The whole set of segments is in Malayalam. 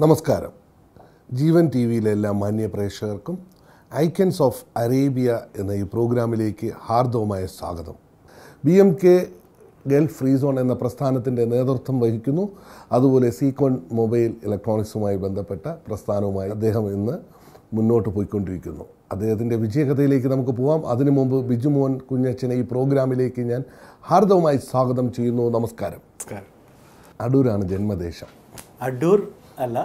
നമസ്കാരം ജീവൻ ടി വിയിലെ എല്ലാ മാന്യ പ്രേക്ഷകർക്കും ഐക്കൻസ് ഓഫ് അറേബ്യ എന്ന ഈ പ്രോഗ്രാമിലേക്ക് ഹാർദവമായ സ്വാഗതം B M K gulf free zone എന്ന പ്രസ്ഥാനത്തിൻ്റെ നേതൃത്വം വഹിക്കുന്നു അതുപോലെ സീക്കോൺ മൊബൈൽ ഇലക്ട്രോണിക്സുമായി ബന്ധപ്പെട്ട പ്രസ്ഥാനവുമായി അദ്ദേഹം ഇന്ന് മുന്നോട്ട് പോയിക്കൊണ്ടിരിക്കുന്നു അദ്ദേഹത്തിൻ്റെ വിജയകഥയിലേക്ക് നമുക്ക് പോവാം അതിനു മുമ്പ് ബിജുമോഹൻ കുഞ്ഞച്ചനെ ഈ പ്രോഗ്രാമിലേക്ക് ഞാൻ ഹാർദവമായി സ്വാഗതം ചെയ്യുന്നു നമസ്കാരം നമസ്കാരം അടൂരാണ് ജന്മദേശം അടൂർ അല്ല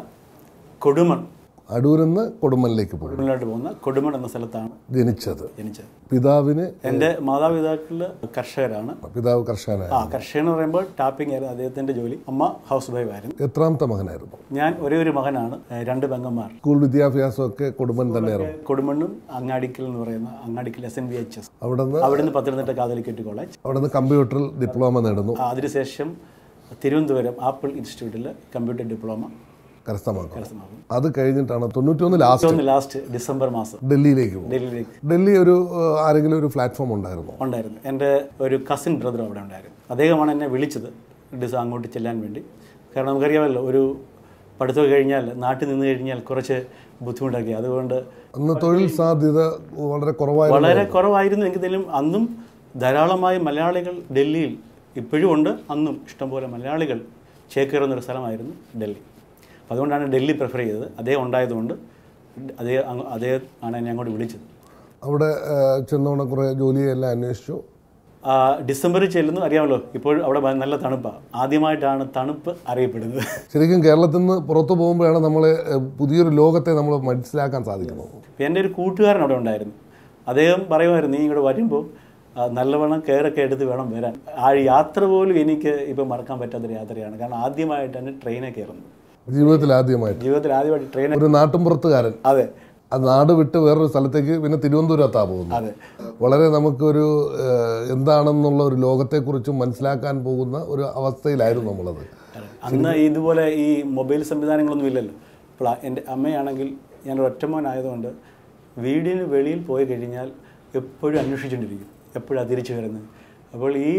കൊടുമൺ അടൂരിൽ നിന്ന് കൊടുമലിലേക്ക് പോകും കൊടുമണിലോട്ട് പോകുന്ന കൊടുമൺ എന്ന സ്ഥലത്താണ് ജനിച്ചത് ജനിച്ചത് പിതാവിന് എൻ്റെ മാതാപിതാക്കൾ കർഷകരാണ് പിതാവ് കർഷകനായ ആ കർഷകൻ എന്ന് പറയുമ്പോൾ ടാപ്പിംഗ് ആയിരുന്നു അദ്ദേഹത്തിൻ്റെ ജോലി അമ്മ ഹൗസ് വൈഫ് ആയിരുന്നു എത്രാമത്തെ മകനായിരുന്നു ഞാൻ ഒരേ ഒരു മകനാണ് ഏഹ് രണ്ട് പെങ്ങന്മാർ സ്കൂൾ വിദ്യാഭ്യാസമൊക്കെ കൊടുമൻ തന്നെയായിരുന്നു കൊടുമണ്ണും അങ്ങാടിക്കൽ എന്ന് പറയുന്ന Angadikkal S N B H S അവിടെ നിന്ന് അവിടെ നിന്ന് പത്തനംതിട്ട കാതലിക്കറ്റ് കോളേജ് അവിടെ നിന്ന് കമ്പ്യൂട്ടറിൽ ഡിപ്ലോമ നേടുന്നു ആ, അതിനുശേഷം തിരുവനന്തപുരം ആപ്പിൾ ഇൻസ്റ്റിറ്റ്യൂട്ടിൽ കമ്പ്യൂട്ടർ ഡിപ്ലോമ കരസ്ഥമാക്കും കരസ്ഥമാക്കും അത് കഴിഞ്ഞിട്ടാണ് തൊണ്ണൂറ്റൊന്ന് ലാസ്റ്റ് ഒന്ന് ലാസ്റ്റ് ഡിസംബർ മാസം ഡൽഹിയിലേക്ക് പോകും ഡൽഹിയിലേക്ക് ഡൽഹി ഒരു ഏഹ്, ആരെങ്കിലും ഒരു പ്ലാറ്റ്ഫോം ഉണ്ടായിരുന്നു ഉണ്ടായിരുന്നു എൻ്റെ ഒരു കസിൻ ബ്രദർ അവിടെ ഉണ്ടായിരുന്നു അദ്ദേഹമാണ് എന്നെ വിളിച്ചത് ഡിസ് അങ്ങോട്ട് ചെല്ലാൻ വേണ്ടി കാരണം നമുക്കറിയാമല്ലോ ഒരു പഠിത്തം കഴിഞ്ഞാൽ നാട്ടിൽ നിന്ന് കഴിഞ്ഞാൽ കുറച്ച് ബുദ്ധിമുട്ടൊക്കെ അതുകൊണ്ട് അന്ന് തൊഴിൽ സാധ്യത വളരെ കുറവായിരുന്നു വളരെ കുറവായിരുന്നു എങ്കിലും അന്നും ധാരാളമായി മലയാളികൾ ഡൽഹിയിൽ ഇപ്പോഴും ഉണ്ട് അന്നും ഇഷ്ടംപോലെ മലയാളികൾ ചേക്കേറുന്നൊരു സ്ഥലമായിരുന്നു ഡൽഹി അപ്പോൾ അതുകൊണ്ടാണ് ഡൽഹി പ്രിഫർ ചെയ്തത് അദ്ദേഹം ഉണ്ടായതുകൊണ്ട് അതേ അങ്ങ് അദ്ദേഹം ആണ് എന്നെ അങ്ങോട്ട് വിളിച്ചത് അവിടെ ഏഹ്, ചെന്നോണം കുറേ ജോലിയെല്ലാം അന്വേഷിച്ചു ആ, ഡിസംബറിൽ ചെല്ലുന്നു അറിയാമല്ലോ ഇപ്പോൾ അവിടെ ഭ- നല്ല തണുപ്പാണ് ആദ്യമായിട്ടാണ് തണുപ്പ് അറിയപ്പെടുന്നത് ശരിക്കും കേരളത്തിൽ നിന്ന് പുറത്തു പോകുമ്പോഴാണ് നമ്മൾ പുതിയൊരു ലോകത്തെ നമ്മൾ മനസ്സിലാക്കാൻ സാധിക്കുന്നത് അപ്പോൾ എൻ്റെ ഒരു കൂട്ടുകാരൻ അവിടെ ഉണ്ടായിരുന്നു അദ്ദേഹം പറയുമായിരുന്നു നീ ഇങ്ങോട്ട് വരുമ്പോൾ ആ, നല്ലവണ്ണം കെയറൊക്കെ എടുത്ത് വേണം വരാൻ ആ യാത്ര പോലും എനിക്ക് ഇപ്പം മറക്കാൻ പറ്റാത്തൊരു യാത്രയാണ് കാരണം ആദ്യമായിട്ടാണ് ട്രെയിനെ കയറുന്നത് ജീവിതത്തിൽ ആദ്യമായിട്ട് ജീവിതത്തിൽ ആദ്യമായിട്ട് ട്രെയിൻ ഒരു നാട്ടുമ്പുറത്തുകാരൻ അതെ ആ നാട് വിട്ട് വേറൊരു സ്ഥലത്തേക്ക് പിന്നെ തിരുവനന്തപുരത്താ പോകുന്നത് അതെ വളരെ നമുക്കൊരു ഏഹ്, എന്താണെന്നുള്ള ഒരു ലോകത്തെക്കുറിച്ച് മനസ്സിലാക്കാൻ പോകുന്ന ഒരു അവസ്ഥയിലായിരുന്നു നമ്മളത് അതെ. അന്ന് ഇതുപോലെ ഈ മൊബൈൽ സംവിധാനങ്ങളൊന്നും ഇല്ലല്ലോ അപ്പോൾ ആ- എൻ്റെ അമ്മയാണെങ്കിൽ ഞാൻ ഒറ്റമോനായതുകൊണ്ട് വീടിന് വെളിയിൽ പോയി കഴിഞ്ഞാൽ എപ്പോഴും അന്വേഷിച്ചുകൊണ്ടിരിക്കും എപ്പോഴും തിരിച്ചു വരുന്നത് അപ്പോൾ ഈ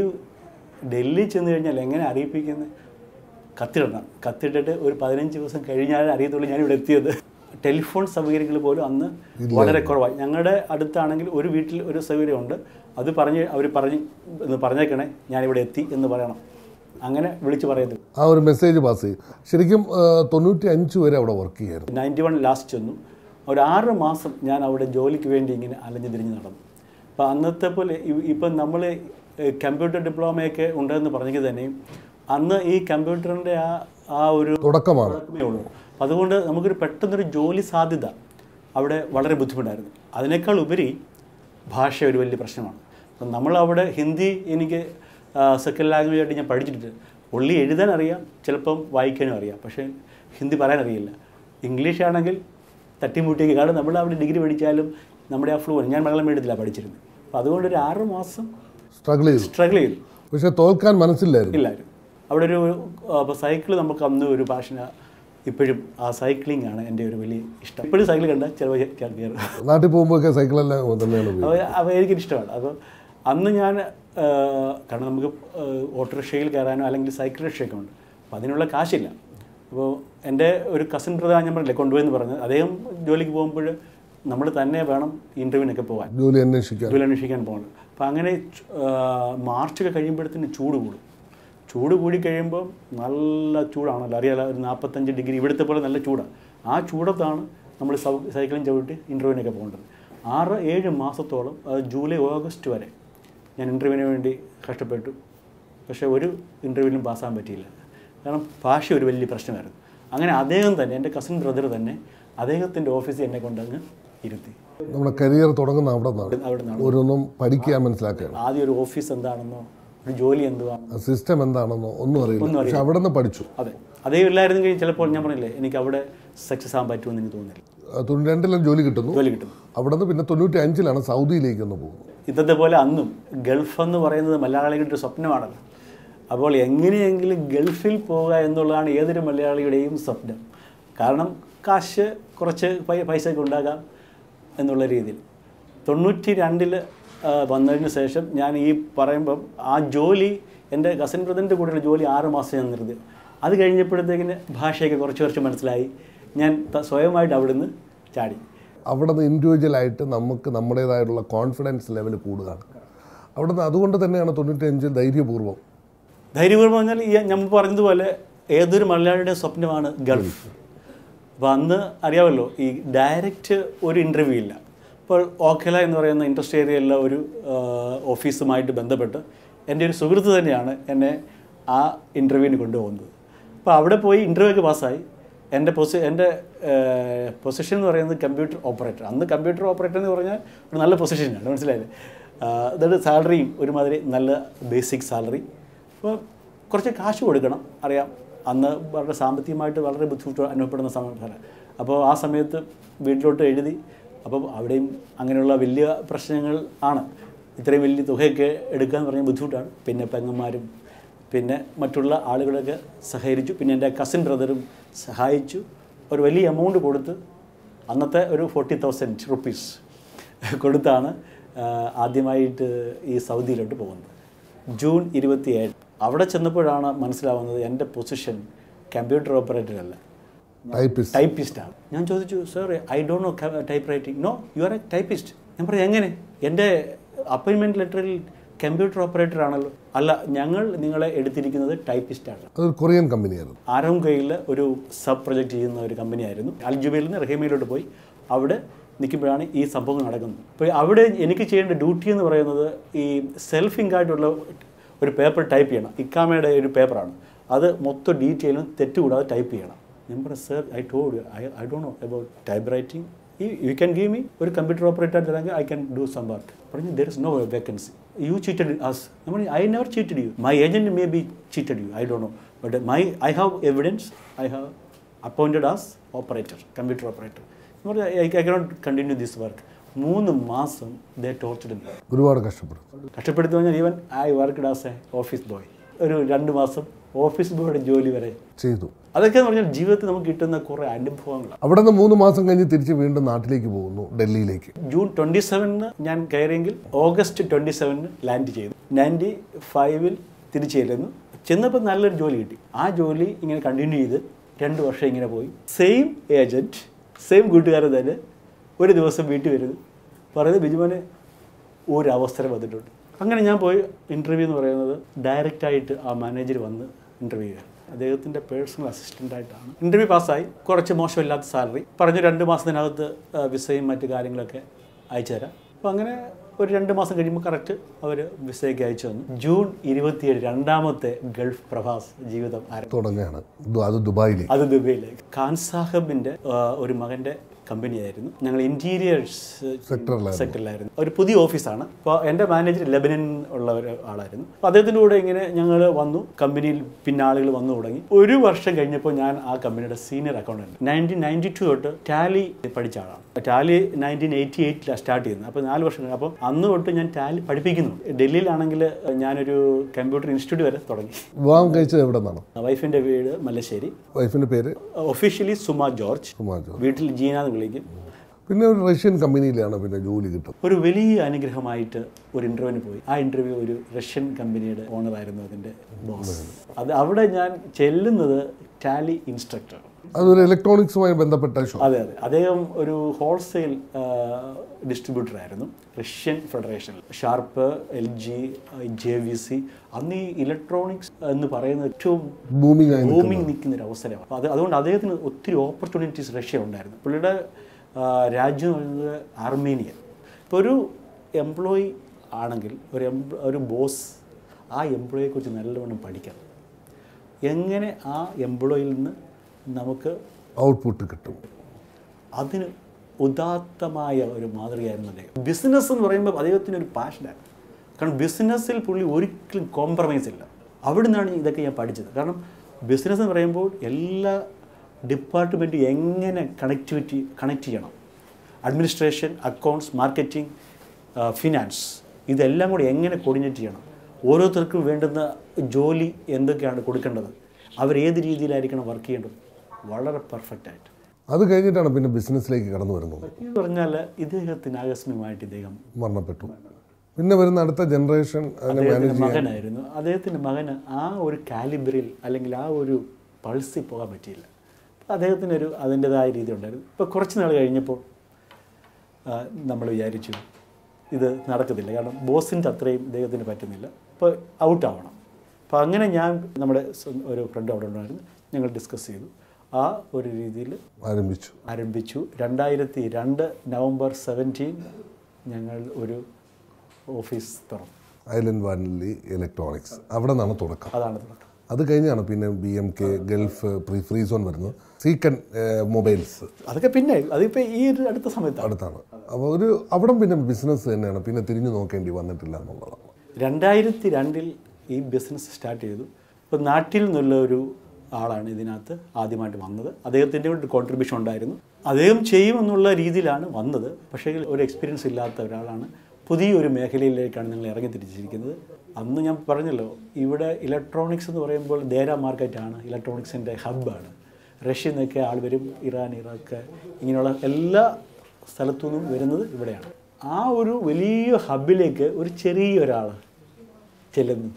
ഡൽഹി ചെന്ന് കഴിഞ്ഞാൽ എങ്ങനെ അറിയിപ്പിക്കുന്നത് കത്തിടണം കത്തിട്ടിട്ട് ഒരു പതിനഞ്ച് ദിവസം കഴിഞ്ഞാൽ അറിയത്തുള്ളൂ ഞാൻ ഇവിടെ എത്തിയത് ടെലിഫോൺ സൗകര്യങ്ങൾ പോലും അന്ന് വളരെ കുറവായി ഞങ്ങളുടെ അടുത്താണെങ്കിൽ ഒരു വീട്ടിൽ ഒരു സൗകര്യമുണ്ട് അത് പറഞ്ഞ് അവർ പറഞ്ഞ് എന്ന് പറഞ്ഞേക്കണേ ഞാനിവിടെ എത്തി എന്ന് പറയണം അങ്ങനെ വിളിച്ച് പറയരുത് ആ ഒരു മെസ്സേജ് പാസ് ചെയ്യും ശരിക്കും ഏഹ്, തൊണ്ണൂറ്റി അഞ്ച് വരെ അവിടെ വർക്ക് ചെയ്യായിരുന്നു നയൻറ്റി വൺ ലാസ്റ്റ് ചെന്നു ഒരു ആറ് മാസം ഞാൻ അവിടെ ജോലിക്ക് വേണ്ടി ഇങ്ങനെ അലഞ്ഞു തിരിഞ്ഞ് നടന്നു അപ്പോൾ അന്നത്തെ പോലെ ഇ- ഇപ്പം നമ്മൾ കമ്പ്യൂട്ടർ ഡിപ്ലോമയൊക്കെ ഉണ്ടെന്ന് പറഞ്ഞെങ്കിൽ തന്നെയും അന്ന് ഈ കമ്പ്യൂട്ടറിൻ്റെ ആ ആ ഒരു തുടക്കമാണ് തുടക്കമേ ഉള്ളൂ അപ്പം അതുകൊണ്ട് നമുക്കൊരു പെട്ടെന്നൊരു ജോലി സാധ്യത അവിടെ വളരെ ബുദ്ധിമുട്ടായിരുന്നു അതിനേക്കാൾ ഉപരി ഭാഷ ഒരു വലിയ പ്രശ്നമാണ് അപ്പം നമ്മളവിടെ ഹിന്ദി എനിക്ക് സെക്കൻഡ് ലാംഗ്വേജ് ആയിട്ട് ഞാൻ പഠിച്ചിട്ടുണ്ട് ഉള്ളി എഴുതാൻ അറിയാം ചിലപ്പം വായിക്കാനും അറിയാം പക്ഷേ ഹിന്ദി പറയാൻ അറിയില്ല ഇംഗ്ലീഷ് ആണെങ്കിൽ തട്ടിമുട്ടിയൊക്കെ കാരണം നമ്മൾ അവിടെ ഡിഗ്രി പഠിച്ചാലും നമ്മുടെ ആ ഫ്ലൂ ഞാൻ മലയാളം മീഡിയത്തിലാണ് പഠിച്ചിരുന്നത് അപ്പോൾ അതുകൊണ്ട് ഒരു ആറ് മാസം സ്ട്രഗിൾ ചെയ്തു സ്ട്രഗിൾ ചെയ്തു പക്ഷെ തോൽക്കാൻ മനസ്സില്ലായിരുന്നു ഇല്ലായിരുന്നു അവിടെ ഒരു അപ്പോൾ സൈക്കിൾ നമുക്ക് അന്ന് ഒരു പാഷന ഇപ്പോഴും ആ സൈക്ലിംഗ് ആണ് എൻ്റെ ഒരു വലിയ ഇഷ്ടം ഇപ്പോഴും സൈക്കിൾ കണ്ടാൽ ചിലപ്പോൾ ഞാൻ കയറും നാട്ടിൽ പോകുമ്പോഴൊക്കെ സൈക്കിളെല്ലാം തന്നെയാണ് ഉപയോഗിക്കുന്നത് അപ്പോൾ അപ്പോൾ എനിക്കിഷ്ടമാണ് അപ്പോൾ അന്ന് ഞാൻ ആ, കാരണം നമുക്ക് ആ, ഓട്ടോറിക്ഷയിൽ കയറാനോ അല്ലെങ്കിൽ സൈക്കിൾ റിക്ഷയൊക്കെ ഉണ്ട് അപ്പോൾ അതിനുള്ള കാശില്ല അപ്പോൾ എൻ്റെ ഒരു കസിൻ ബ്രദർ ഞാൻ പറഞ്ഞില്ലേ കൊണ്ടുപോയെന്ന് പറഞ്ഞത് അദ്ദേഹം ജോലിക്ക് പോകുമ്പോൾ നമ്മൾ തന്നെ വേണം ഇൻ്റർവ്യൂവിനൊക്കെ പോകാൻ ജോലി അന്വേഷിക്കാൻ ജോലി അന്വേഷിക്കാൻ പോകണം അപ്പോൾ അങ്ങനെ ചു- ആ, മാർച്ചൊക്കെ കഴിയുമ്പോഴത്തേന് ചൂട് കൂടും ചൂട് കൂടി കഴിയുമ്പോൾ നല്ല ചൂടാണല്ലോ അറിയാലോ ഒരു നാൽപ്പത്തഞ്ച് ഡിഗ്രി ഇവിടുത്തെ പോലെ നല്ല ചൂടാണ് ആ ചൂടത്താണ് നമ്മൾ സൗ സൈക്ലിംഗ് ചവിട്ടി ഇൻ്റർവ്യൂവിനൊക്കെ പോകേണ്ടത് ആറ് ഏഴ് മാസത്തോളം അത് ജൂലൈ ഓഗസ്റ്റ് വരെ ഞാൻ ഇൻ്റർവ്യൂവിന് വേണ്ടി കഷ്ടപ്പെട്ടു പക്ഷേ ഒരു ഇൻ്റർവ്യൂവിലും പാസ്സാകാൻ പറ്റിയില്ല കാരണം ഭാഷ ഒരു വലിയ പ്രശ്നമായിരുന്നു അങ്ങനെ അദ്ദേഹം തന്നെ എൻ്റെ കസിൻ ബ്രദർ തന്നെ അദ്ദേഹത്തിൻ്റെ ഓഫീസിൽ എന്നെ കൊണ്ടങ്ങ് ഇരുത്തി നമ്മുടെ കരിയർ തുടങ്ങുന്ന അവിടെ നിന്നാണ് അവിടെ നിന്നാണ് ഓരോന്നും പഠിക്കാൻ മനസ്സിലാക്കുകയാണ് ആദ്യം ഒരു ഓഫീസ് എന്താണെന്നോ ഒരു ജോലി എന്തുവാണെന്നോ സിസ്റ്റം എന്താണെന്നോ ഒന്നും അറിയില്ല പക്ഷെ അവിടെ നിന്ന് പഠിച്ചു അതെ അതേ ഇല്ലായിരുന്നെങ്കിൽ ചിലപ്പോൾ ഞാൻ പറഞ്ഞില്ലേ എനിക്ക് അവിടെ സക്സസ് ആകാൻ പറ്റുമെന്ന് എനിക്ക് തോന്നില്ല തൊണ്ണൂറ്റി രണ്ടിലും ജോലി കിട്ടുന്നു ജോലി കിട്ടും അവിടെ നിന്ന് പിന്നെ തൊണ്ണൂറ്റി അഞ്ചിലാണ് സൗദിയിലേക്ക് ഒന്ന് പോകുന്നത് ഇന്നത്തെ പോലെ അന്നും ഗൾഫ് എന്ന് പറയുന്നത് മലയാളികളുടെ ഒരു സ്വപ്നമാണല്ലോ അപ്പോൾ എങ്ങനെയെങ്കിലും ഗൾഫിൽ പോവുക എന്നുള്ളതാണ് ഏതൊരു മലയാളിയുടെയും സ്വപ്നം കാരണം കാശ് കുറച്ച് പൈ- പൈസയൊക്കെ ഉണ്ടാകാം എന്നുള്ള രീതിയിൽ തൊണ്ണൂറ്റി രണ്ടിൽ വന്നതിന് ശേഷം ഞാൻ ഈ പറയുമ്പം ആ ജോലി എൻ്റെ കസിൻ ബ്രദറിൻ്റെ കൂടെയുള്ള ജോലി ആറ് മാസം ഞാൻ നിർത്തി അത് കഴിഞ്ഞപ്പോഴത്തേക്കിന് ഭാഷയൊക്കെ കുറച്ച് കുറച്ച് മനസ്സിലായി ഞാൻ ത- സ്വയമായിട്ട് അവിടുന്ന് ചാടി അവിടെ നിന്ന് ഇൻഡിവിജ്വലായിട്ട് നമുക്ക് നമ്മുടേതായിട്ടുള്ള കോൺഫിഡൻസ് ലെവൽ കൂടുകയാണ് അവിടെ നിന്ന് അതുകൊണ്ട് തന്നെയാണ് തൊണ്ണൂറ്റഞ്ച് ധൈര്യപൂർവ്വം ധൈര്യപൂർവ്വം പറഞ്ഞാൽ ഈ നമ്മൾ പറഞ്ഞതുപോലെ ഏതൊരു മലയാളിയുടെ സ്വപ്നമാണ് ഗൾഫ് അപ്പോൾ അന്ന് അറിയാമല്ലോ ഈ ഡയറക്റ്റ് ഒരു ഇൻ്റർവ്യൂ ഇല്ല ഇപ്പോൾ ഓഖല എന്ന് പറയുന്ന ഇൻഡസ്ട്രി ഏരിയയിലെ ഒരു ആ, ഓഫീസുമായിട്ട് ബന്ധപ്പെട്ട് എൻ്റെ ഒരു സുഹൃത്ത് തന്നെയാണ് എന്നെ ആ ഇൻ്റർവ്യൂവിന് കൊണ്ടുപോകുന്നത് അപ്പോൾ അവിടെ പോയി ഇൻ്റർവ്യൂ ഒക്കെ പാസ്സായി എൻ്റെ പൊസി എൻ്റെ പൊസിഷൻ എന്ന് പറയുന്നത് കമ്പ്യൂട്ടർ ഓപ്പറേറ്റർ അന്ന് കമ്പ്യൂട്ടർ ഓപ്പറേറ്റർ എന്ന് പറഞ്ഞാൽ ഒരു നല്ല പൊസിഷനാണ് മനസ്സിലായില്ലേ ആ, അതായത് സാലറിയും ഒരുമാതിരി നല്ല ബേസിക് സാലറി അപ്പോൾ കുറച്ച് കാശ് കൊടുക്കണം അറിയാം അന്ന് വളരെ സാമ്പത്തികമായിട്ട് വളരെ ബുദ്ധിമുട്ട് അനുഭവപ്പെടുന്ന സമയത്താണ് അപ്പോൾ ആ സമയത്ത് വീട്ടിലോട്ട് എഴുതി അപ്പം അവിടെയും അങ്ങനെയുള്ള വലിയ പ്രശ്നങ്ങൾ ആണ് ഇത്രയും വലിയ തുകയൊക്കെ എടുക്കുക എന്ന് പറഞ്ഞാൽ ബുദ്ധിമുട്ടാണ് പിന്നെ പെങ്ങന്മാരും പിന്നെ മറ്റുള്ള ആളുകളൊക്കെ സഹകരിച്ചു പിന്നെ എൻ്റെ കസിൻ ബ്രദറും സഹായിച്ചു ഒരു വലിയ എമൗണ്ട് കൊടുത്ത് അന്നത്തെ ഒരു ഫോർട്ടി തൗസൻഡ് റുപ്പീസ് കൊടുത്താണ് ആ, ആദ്യമായിട്ട് ഈ സൗദിയിലോട്ട് പോകുന്നത് ജൂൺ ഇരുപത്തിയേഴ് അവിടെ ചെന്നപ്പോഴാണ് മനസ്സിലാവുന്നത് എൻ്റെ പൊസിഷൻ കമ്പ്യൂട്ടർ ഓപ്പറേറ്റർ അല്ല ടൈപ്പിസ്റ്റ് ടൈപ്പിസ്റ്റാണ് ഞാൻ ചോദിച്ചു sir I don't know type writing no you are a typist ഞാൻ പറഞ്ഞു എങ്ങനെ എൻ്റെ അപ്പോയിൻമെൻറ്റ് ലെറ്ററിൽ കമ്പ്യൂട്ടർ ഓപ്പറേറ്റർ ആണല്ലോ അല്ല ഞങ്ങൾ നിങ്ങളെ എടുത്തിരിക്കുന്നത് ടൈപ്പിസ്റ്റാണ് അതൊരു കൊറിയൻ കമ്പനിയായിരുന്നു ആരോങ്കയിൽ ഒരു സബ് പ്രൊജക്റ്റ് ചെയ്യുന്ന ഒരു കമ്പനിയായിരുന്നു അൽജുബയിൽ നിന്ന് റഹീമയിലോട്ട് പോയി അവിടെ നിൽക്കുമ്പോഴാണ് ഈ സംഭവം നടക്കുന്നത് അപ്പോൾ അവിടെ എനിക്ക് ചെയ്യേണ്ട ഡ്യൂട്ടി എന്ന് പറയുന്നത് ഈ സെൽഫ് ഇങ്കായിട്ടുള്ള ഒരു പേപ്പർ ടൈപ്പ് ചെയ്യണം ഇക്കാമയുടെ ഒരു പേപ്പറാണ് അത് മൊത്തം ഡീറ്റെയിലും തെറ്റുകൂടാതെ ടൈപ്പ് ചെയ്യണം ഞാൻ പറഞ്ഞു sir I told I I don't know about type writing you can give me ഒരു കമ്പ്യൂട്ടർ ഓപ്പറേറ്റർ തരാമെങ്കിൽ I can do some work പറഞ്ഞു there is no vacancy you cheated us ഞാൻ പറഞ്ഞു I never cheated you my agent may be cheated you I don't know but my I have evidence I have appointed as operator computer operator I I cannot continue this work മൂന്ന് മാസം ദേ ടോർച്ചഡ് മീ ഒരുപാട് കഷ്ടപ്പെടും കഷ്ടപ്പെടുത്തി പറഞ്ഞാൽ even I worked as a office boy ഒരു രണ്ട് മാസം ഓഫീസ് ബോയുടെ ജോലി വരെ ചെയ്തു അതൊക്കെ എന്ന് പറഞ്ഞാൽ ജീവിതത്തിൽ നമുക്ക് കിട്ടുന്ന കുറേ അനുഭവങ്ങളാണ് അവിടെ നിന്ന് മൂന്ന് മാസം കഴിഞ്ഞ് തിരിച്ച് വീണ്ടും നാട്ടിലേക്ക് പോകുന്നു ഡൽഹിയിലേക്ക് ജൂൺ ട്വൻറ്റി സെവനിന് ഞാൻ കയറിയെങ്കിൽ ഓഗസ്റ്റ് ട്വൻറ്റി സെവനിന് ലാൻഡ് ചെയ്തു നയൻറ്റി ഫൈവിൽ തിരിച്ചു ചെല്ലുന്നു ചെന്നപ്പോൾ നല്ലൊരു ജോലി കിട്ടി ആ ജോലി ഇങ്ങനെ കണ്ടിന്യൂ ചെയ്ത് രണ്ട് വർഷം ഇങ്ങനെ പോയി സെയിം ഏജൻറ്റ് സെയിം കൂട്ടുകാരൻ തന്നെ ഒരു ദിവസം വീട്ടിൽ വരുന്നു പറയുന്നത് ബിജുമോനെ ഒരു അവസരം വന്നിട്ടുണ്ട് അങ്ങനെ ഞാൻ പോയി ഇൻ്റർവ്യൂ എന്ന് പറയുന്നത് ഡയറക്റ്റായിട്ട് ആ മാനേജർ വന്ന് ഇൻ്റർവ്യൂ ചെയ്യാൻ അദ്ദേഹത്തിൻ്റെ പേഴ്സണൽ അസിസ്റ്റൻ്റായിട്ടാണ് ഇൻ്റർവ്യൂ പാസ്സായി കുറച്ച് മോശമില്ലാത്ത സാലറി പറഞ്ഞു രണ്ട് മാസത്തിനകത്ത് ആ, വിസയും മറ്റു കാര്യങ്ങളൊക്കെ അയച്ചു തരാം അപ്പോൾ അങ്ങനെ ഒരു രണ്ട് മാസം കഴിയുമ്പോൾ കറക്റ്റ് അവർ വിസയൊക്കെ അയച്ചു തന്നു ജൂൺ ഇരുപത്തിയേഴ് രണ്ടാമത്തെ ഗൾഫ് പ്രവാസ് ജീവിതം ആരംഭിച്ചു തുടങ്ങുകയാണ് ദു- അത് ദുബായിലേക്ക് അത് ദുബൈയിലേക്ക് ഖാൻ സാഹബിൻ്റെ ഒരു മകൻ്റെ കമ്പനിയായിരുന്നു ഞങ്ങൾ ഇൻറ്റീരിയേഴ്സ് സെക്ടറിലായിരുന്നു. സെക്ടറിലായിരുന്നു ഒരു പുതിയ ഓഫീസാണ് അപ്പോൾ എൻ്റെ മാനേജർ ലെബനൻ ഉള്ള ഒരു ആളായിരുന്നു അപ്പോൾ അദ്ദേഹത്തിൻ്റെ കൂടെ ഇങ്ങനെ ഞങ്ങൾ വന്നു കമ്പനിയിൽ പിന്നെ ആളുകൾ വന്നു തുടങ്ങി ഒരു വർഷം കഴിഞ്ഞപ്പോൾ ഞാൻ ആ കമ്പനിയുടെ senior accountant nineteen ninety two തൊട്ട് ടാലി പഠിച്ച ആളാണ് ടാലി നയൻറ്റീൻ എയ്റ്റി എയ്റ്റിലാണ് സ്റ്റാർട്ട് ചെയ്യുന്നത് അപ്പോൾ നാല് വർഷം കഴിഞ്ഞു. അപ്പോൾ അന്ന് തൊട്ട് ഞാൻ ടാലി പഠിപ്പിക്കുന്നു ഡൽഹിയിലാണെങ്കിൽ ഞാനൊരു കമ്പ്യൂട്ടർ ഇൻസ്റ്റിറ്റ്യൂട്ട് വരെ തുടങ്ങി വിവാഹം കഴിച്ചത് എവിടെ നിന്നാണ് വൈഫിൻ്റെ വീട് മല്ലശ്ശേരി വൈഫിൻ്റെ പേര് ഒഫീഷ്യലി സുമ ജോർജ് സുമാജോ വീട്ടിൽ ജീന എന്ന് വിളിക്കും പിന്നെ ഒരു റഷ്യൻ കമ്പനിയിലാണ് പിന്നെ ജോലി കിട്ടുന്നത് ഒരു വലിയ അനുഗ്രഹമായിട്ട് ഒരു ഇൻ്റർവ്യൂവിന് പോയി ആ ഇൻ്റർവ്യൂ ഒരു റഷ്യൻ കമ്പനിയുടെ ഓണറായിരുന്നു അതിൻ്റെ ബോസ് അത് അവിടെ ഞാൻ ചെല്ലുന്നത് ടാലി ഇൻസ്ട്രക്ടർ അതൊരു ഇലക്ട്രോണിക്സുമായി ബന്ധപ്പെട്ട ഷോ അതെ അതെ അദ്ദേഹം ഒരു ഹോൾസെയിൽ ഡിസ്ട്രിബ്യൂട്ടർ ആയിരുന്നു റഷ്യൻ ഫെഡറേഷനിൽ Sharp L G J V C അന്ന് ഈ ഇലക്ട്രോണിക്സ് എന്ന് പറയുന്നത് ഏറ്റവും ബൂമിംഗ് ആയി ഭൂമിയിൽ നിൽക്കുന്ന ഒരു അവസരമാണ് അപ്പോൾ അത് അതുകൊണ്ട് അദ്ദേഹത്തിന് ഒത്തിരി ഓപ്പർച്യൂണിറ്റീസ് റഷ്യ ഉണ്ടായിരുന്നു പുള്ളിയുടെ ആ, രാജ്യം എന്ന് പറയുന്നത് ആർമേനിയ ഇപ്പോൾ ഒരു എംപ്ലോയി ആണെങ്കിൽ ഒരു എംപ്ലോ ഒരു ബോസ് ആ എംപ്ലോയിയെക്കുറിച്ച് നല്ലവണ്ണം പഠിക്കണം എങ്ങനെ ആ എംപ്ലോയിൽ നിന്ന് നമുക്ക് ഔട്ട്പുട്ട് കിട്ടും അതിന് ഉദാത്തമായ ഒരു മാതൃകയായിരുന്നു അദ്ദേഹം ബിസിനസ് എന്ന് പറയുമ്പോൾ അദ്ദേഹത്തിന് ഒരു പാഷനാണ് കാരണം ബിസിനസ്സിൽ പുള്ളി ഒരിക്കലും കോംപ്രമൈസ് ഇല്ല അവിടെ നിന്നാണ് ഇതൊക്കെ ഞാൻ പഠിച്ചത് കാരണം ബിസിനസ് എന്ന് പറയുമ്പോൾ എല്ലാ ഡിപ്പാർട്ട്മെൻറ്റും എങ്ങനെ കണക്ടിവിറ്റി കണക്ട് ചെയ്യണം അഡ്മിനിസ്ട്രേഷൻ അക്കൗണ്ട്സ് മാർക്കറ്റിംഗ് ഫിനാൻസ് ഇതെല്ലാം കൂടി എങ്ങനെ കോർഡിനേറ്റ് ചെയ്യണം ഓരോരുത്തർക്കും വേണ്ടുന്ന ജോലി എന്തൊക്കെയാണ് കൊടുക്കേണ്ടത് അവർ ഏത് രീതിയിലായിരിക്കണം വർക്ക് ചെയ്യേണ്ടത് വളരെ പെർഫെക്റ്റ് ആയിട്ട് അത് കഴിഞ്ഞിട്ടാണ് പിന്നെ ബിസിനസ്സിലേക്ക് കടന്നു വരുന്നത് എന്ന് പറഞ്ഞാൽ ഇദ്ദേഹത്തിന് ആകസ്മികമായിട്ട് ഇദ്ദേഹം മരണപ്പെട്ടു പിന്നെ വരുന്ന അടുത്ത ജനറേഷൻ അതിനെ മാനേജ് അദ്ദേഹത്തിൻ്റെ മകനായിരുന്നു അദ്ദേഹത്തിൻ്റെ മകന് ആ ഒരു കാലിബറിൽ അല്ലെങ്കിൽ ആ ഒരു പൾസിൽ പോകാൻ പറ്റിയില്ല അദ്ദേഹത്തിനൊരു അതിൻ്റെതായ രീതി ഉണ്ടായിരുന്നു ഇപ്പോൾ കുറച്ച് നാൾ കഴിഞ്ഞപ്പോൾ നമ്മൾ വിചാരിച്ചു ഇത് നടക്കത്തില്ല കാരണം ബോസിൻ്റെ അത്രയും ഇദ്ദേഹത്തിന് പറ്റുന്നില്ല അപ്പോൾ ഔട്ടാവണം അപ്പോൾ അങ്ങനെ ഞാൻ നമ്മുടെ സ്വ- ഒരു ഫ്രണ്ട് അവിടെ ഉണ്ടായിരുന്നു ഞങ്ങൾ ഡിസ്കസ് ചെയ്തു ആ ഒരു രീതിയിൽ ആരംഭിച്ചു ആരംഭിച്ചു രണ്ടായിരത്തി രണ്ട് നവംബർ സെവൻറ്റീൻ ഞങ്ങൾ ഒരു ഓഫീസ് തുറന്നു ഐലൻഡ് വാലി ഇലക്ട്രോണിക്സ് അവിടെ നിന്നാണ് തുടക്കം അതാണ് തുടക്കം അത് കഴിഞ്ഞാണ് പിന്നെ B M K gulf pre free zone വരുന്നത് സീക്കൻ മൊബൈൽസ് അതൊക്കെ പിന്നെ അതിപ്പോൾ ഈ ഒരു അടുത്ത സമയത്താണ് അടുത്താണ് അപ്പോൾ ഒരു അവിടം പിന്നെ ബിസിനസ് തന്നെയാണ് പിന്നെ തിരിഞ്ഞു നോക്കേണ്ടി വന്നിട്ടില്ല എന്നുള്ളതാണ് രണ്ടായിരത്തി രണ്ടിൽ ഈ ബിസിനസ് സ്റ്റാർട്ട് ചെയ്തു ഇപ്പോൾ നാട്ടിൽ നിന്നുള്ള ഒരു ആളാണ് ഇതിനകത്ത് ആദ്യമായിട്ട് വന്നത് അദ്ദേഹത്തിൻ്റെ ഒരു കോൺട്രിബ്യൂഷൻ ഉണ്ടായിരുന്നു അദ്ദേഹം ചെയ്യുമെന്നുള്ള രീതിയിലാണ് വന്നത് പക്ഷേ ഒരു എക്സ്പീരിയൻസ് ഇല്ലാത്ത ഒരാളാണ് പുതിയൊരു മേഖലയിലേക്കാണ് നിങ്ങൾ ഇറങ്ങി തിരിച്ചിരിക്കുന്നത് അന്ന് ഞാൻ പറഞ്ഞല്ലോ ഇവിടെ ഇലക്ട്രോണിക്സ് എന്ന് പറയുമ്പോൾ ദേര മാർക്കറ്റാണ് ഇലക്ട്രോണിക്സിൻ്റെ ഹബ്ബാണ് റഷ്യയിൽ നിന്നൊക്കെ ആൾ വരും ഇറാൻ ഇറാഖ് ഇങ്ങനെയുള്ള എല്ലാ സ്ഥലത്തു നിന്നും വരുന്നത് ഇവിടെയാണ് ആ ഒരു വലിയ ഹബിലേക്ക് ഒരു ചെറിയ ഒരാൾ ചെല്ലുന്നു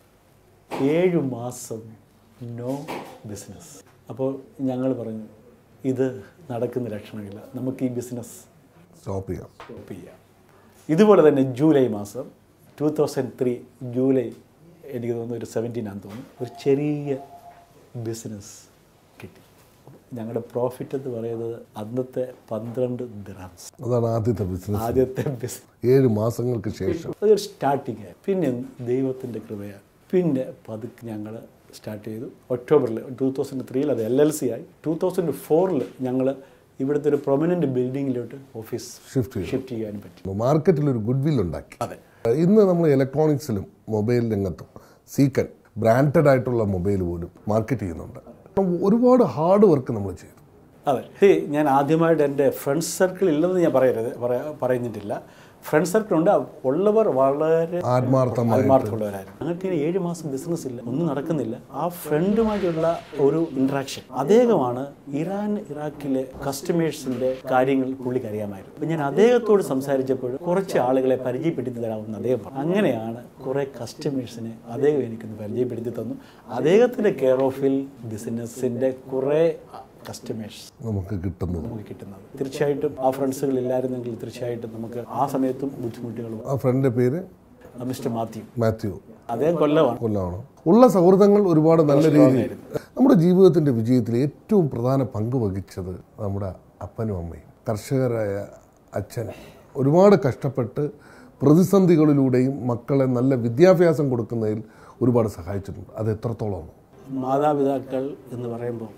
ഏഴു മാസം നോ ബിസിനസ് അപ്പോൾ ഞങ്ങൾ പറഞ്ഞു ഇത് നടക്കുന്ന ലക്ഷണമില്ല നമുക്ക് ഈ ബിസിനസ് സ്റ്റോപ്പ് ചെയ്യാം സ്റ്റോപ്പ് ചെയ്യാം ഇതുപോലെ തന്നെ ജൂലൈ മാസം ടു തൗസൻഡ് ത്രീ ജൂലൈ എനിക്ക് തോന്നുന്നു ഒരു സെവൻറ്റീൻ ആണെന്ന് തോന്നുന്നു ഒരു ചെറിയ ബിസിനസ് കിട്ടി ഞങ്ങളുടെ പ്രോഫിറ്റ് എന്ന് പറയുന്നത് അന്നത്തെ പന്ത്രണ്ട് ദിറാംസ് അതാണ് ആദ്യത്തെ ബിസിനസ് ആദ്യത്തെ ബിസിനസ് ഏഴ് മാസങ്ങൾക്ക് ശേഷം അതൊരു സ്റ്റാർട്ടിങ് ആയി പിന്നെ ദൈവത്തിൻ്റെ കൃപയാണ് പിന്നെ പതുക്കെ ഞങ്ങൾ സ്റ്റാർട്ട് ചെയ്തു ഒക്ടോബറിൽ ടൂ തൗസൻഡ് ത്രീയിൽ അത് എൽ എൽ സി ആയി ടൂ തൗസൻഡ് ഫോറിൽ ഞങ്ങൾ ഇവിടുത്തെ ഒരു പ്രൊമനൻ്റ് ബിൽഡിങ്ങിലോട്ട് ഓഫീസ് ഷിഫ്റ്റ് ചെയ്തു ഷിഫ്റ്റ് ചെയ്യാൻ പറ്റി മാർക്കറ്റിൽ ഒരു ഗുഡ് വിൽ ഉണ്ടാക്കി അതെ ഇന്ന് നമ്മൾ ഇലക്ട്രോണിക്സിലും മൊബൈൽ രംഗത്തും സീക്കൻ ബ്രാൻഡഡ് ആയിട്ടുള്ള മൊബൈൽ പോലും മാർക്കറ്റ് ചെയ്യുന്നുണ്ട് അപ്പം ഒരുപാട് ഹാർഡ് വർക്ക് നമ്മൾ ചെയ്തു അതെ ഹേ ഞാൻ ആദ്യമായിട്ട് എൻ്റെ ഫ്രണ്ട് സർക്കിൾ ഇല്ലെന്ന് ഞാൻ പറയരുത് പറയാ പറയുന്നിട്ടില്ല ഫ്രണ്ട് സർക്കിൾ ഉണ്ട് ഉള്ളവർ വളരെ ആത്മാർത്ഥമായി ആത്മാർത്ഥമുള്ളവരായിരുന്നു ഞങ്ങൾക്ക് ഇനി ഏഴ് മാസം ബിസിനസ് ഇല്ല ഒന്നും നടക്കുന്നില്ല ആ ഫ്രണ്ടുമായിട്ടുള്ള ഒരു ഇൻട്രാക്ഷൻ അദ്ദേഹമാണ് ഇറാൻ ഇറാഖിലെ കസ്റ്റമേഴ്സിന്റെ കാര്യങ്ങൾ പുള്ളിക്ക് അറിയാമായിരുന്നു അപ്പം ഞാൻ അദ്ദേഹത്തോട് സംസാരിച്ചപ്പോൾ കുറച്ച് ആളുകളെ പരിചയപ്പെടുത്തി തരാമെന്ന് അദ്ദേഹം പറഞ്ഞു അങ്ങനെയാണ് കുറേ കസ്റ്റമേഴ്സിനെ അദ്ദേഹം എനിക്കൊന്ന് പരിചയപ്പെടുത്തി തന്നു അദ്ദേഹത്തിൻ്റെ കെയർ ഓഫിൽ ബിസിനസ്സിൻ്റെ കുറേ കസ്റ്റമേഴ്സ് നമുക്ക് കിട്ടുന്നത് നമുക്ക് കിട്ടുന്നത് തീർച്ചയായിട്ടും ആ ഫ്രണ്ട്സുകൾ ഇല്ലായിരുന്നെങ്കിൽ തീർച്ചയായിട്ടും നമുക്ക് ആ സമയത്തും ബുദ്ധിമുട്ടുകളും ആ ഫ്രണ്ടിന്റെ പേര് മിസ്റ്റർ മാത്യു മാത്യു അദ്ദേഹം കൊല്ലമാണ് കൊല്ലമാണ് ഉള്ള സൗഹൃദങ്ങൾ ഒരുപാട് നല്ല രീതിയിൽ നമ്മുടെ ജീവിതത്തിന്റെ വിജയത്തിൽ ഏറ്റവും പ്രധാന പങ്ക് വഹിച്ചത് നമ്മുടെ അപ്പനും അമ്മയും കർഷകരായ അച്ഛൻ ഒരുപാട് കഷ്ടപ്പെട്ട് പ്രതിസന്ധികളിലൂടെയും മക്കളെ നല്ല വിദ്യാഭ്യാസം കൊടുക്കുന്നതിൽ ഒരുപാട് സഹായിച്ചിട്ടുണ്ട് അത് എത്രത്തോളം മാതാപിതാക്കൾ എന്ന് പറയുമ്പോൾ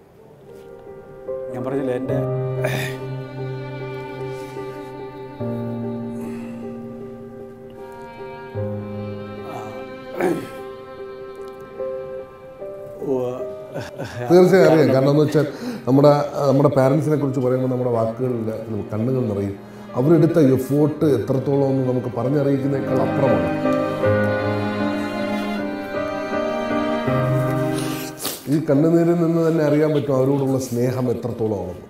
ഞാൻ പറഞ്ഞില്ല എൻ്റെ തീർച്ചയായും അറിയാം കാരണം എന്ന് വെച്ചാൽ നമ്മുടെ നമ്മുടെ പാരൻസിനെ കുറിച്ച് പറയുമ്പോൾ നമ്മുടെ വാക്കുകളിൽ കണ്ണുകൾ നിറയും അവരെടുത്ത എഫോർട്ട് എത്രത്തോളം എന്ന് നമുക്ക് പറഞ്ഞറിയിക്കുന്നതിനേക്കാൾ അപ്പുറമാണ് ഈ കണ്ണുനീരിൽ നിന്ന് തന്നെ അറിയാൻ പറ്റും അവരോടുള്ള സ്നേഹം എത്രത്തോളമാണെന്ന്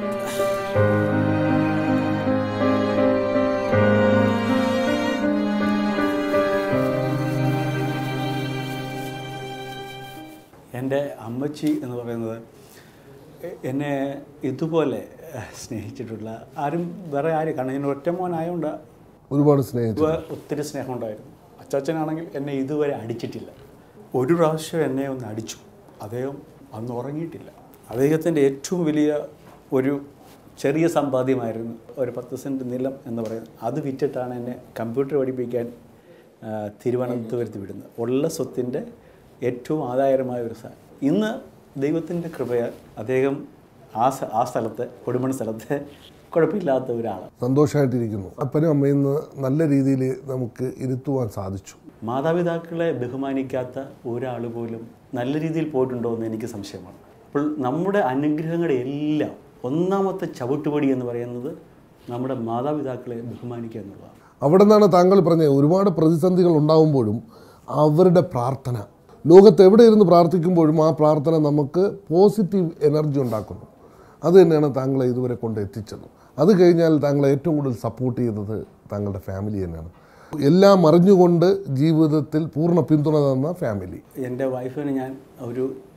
എൻ്റെ അമ്മച്ചി എന്ന് പറയുന്നത് എ- എന്നെ ഇതുപോലെ സ്നേഹിച്ചിട്ടുള്ള ആരും വേറെ ആരും കാരണം ഞാൻ ഒറ്റ മോനായതുകൊണ്ട് ഒരുപാട് സ്നേഹിച്ചു ഒത്തിരി സ്നേഹമുണ്ടായിരുന്നു അച്ചാച്ചനാണെങ്കിൽ എന്നെ ഇതുവരെ അടിച്ചിട്ടില്ല ഒരു പ്രാവശ്യം എന്നെ ഒന്ന് അടിച്ചു അദ്ദേഹം അന്ന് ഉറങ്ങിയിട്ടില്ല അദ്ദേഹത്തിൻ്റെ ഏറ്റവും വലിയ ഒരു ചെറിയ സമ്പാദ്യമായിരുന്നു ഒരു പത്ത് സെൻറ്റ് നിലം എന്ന് പറയുന്നത് അത് വിറ്റിട്ടാണ് എന്നെ കമ്പ്യൂട്ടർ പഠിപ്പിക്കാൻ ആ, തിരുവനന്തപുരത്ത് വിടുന്നത് ഉള്ള സ്വത്തിൻ്റെ ഏറ്റവും ആദായകരമായ ഒരു സാധനം ഇന്ന് ദൈവത്തിൻ്റെ കൃപയാൽ അദ്ദേഹം ആ സ- ആ സ്ഥലത്ത് കൊടുമൺ സ്ഥലത്ത് കുഴപ്പമില്ലാത്ത ഒരാളാണ് സന്തോഷമായിട്ടിരിക്കുന്നു അപ്പനും അമ്മയിൽ നിന്ന് നല്ല രീതിയിൽ നമുക്ക് ഇരുത്തുവാൻ സാധിച്ചു മാതാപിതാക്കളെ ബഹുമാനിക്കാത്ത ഒരാൾ പോലും നല്ല രീതിയിൽ പോയിട്ടുണ്ടോ എന്ന് എനിക്ക് സംശയമാണ് അപ്പോൾ നമ്മുടെ അനുഗ്രഹങ്ങളുടെ എല്ലാം ഒന്നാമത്തെ ചവിട്ടുപടി എന്ന് പറയുന്നത് നമ്മുടെ മാതാപിതാക്കളെ ബഹുമാനിക്കുക എന്നുള്ളതാണ് അവിടെ നിന്നാണ് താങ്കൾ പറഞ്ഞത് ഒരുപാട് പ്രതിസന്ധികൾ ഉണ്ടാകുമ്പോഴും അവരുടെ പ്രാർത്ഥന ലോകത്ത് എവിടെ ഇരുന്ന് പ്രാർത്ഥിക്കുമ്പോഴും ആ പ്രാർത്ഥന നമുക്ക് പോസിറ്റീവ് എനർജി ഉണ്ടാക്കുന്നു അത് തന്നെയാണ് താങ്കളെ ഇതുവരെ കൊണ്ട് എത്തിച്ചത് അത് കഴിഞ്ഞാൽ താങ്കളെ ഏറ്റവും കൂടുതൽ സപ്പോർട്ട് ചെയ്തത് താങ്കളുടെ ഫാമിലി തന്നെയാണ് എല്ലാം അറിഞ്ഞുകൊണ്ട് ജീവിതത്തിൽ പൂർണ്ണ പിന്തുണ തന്ന ഫാമിലി എൻ്റെ വൈഫിന് ഞാൻ ഒരു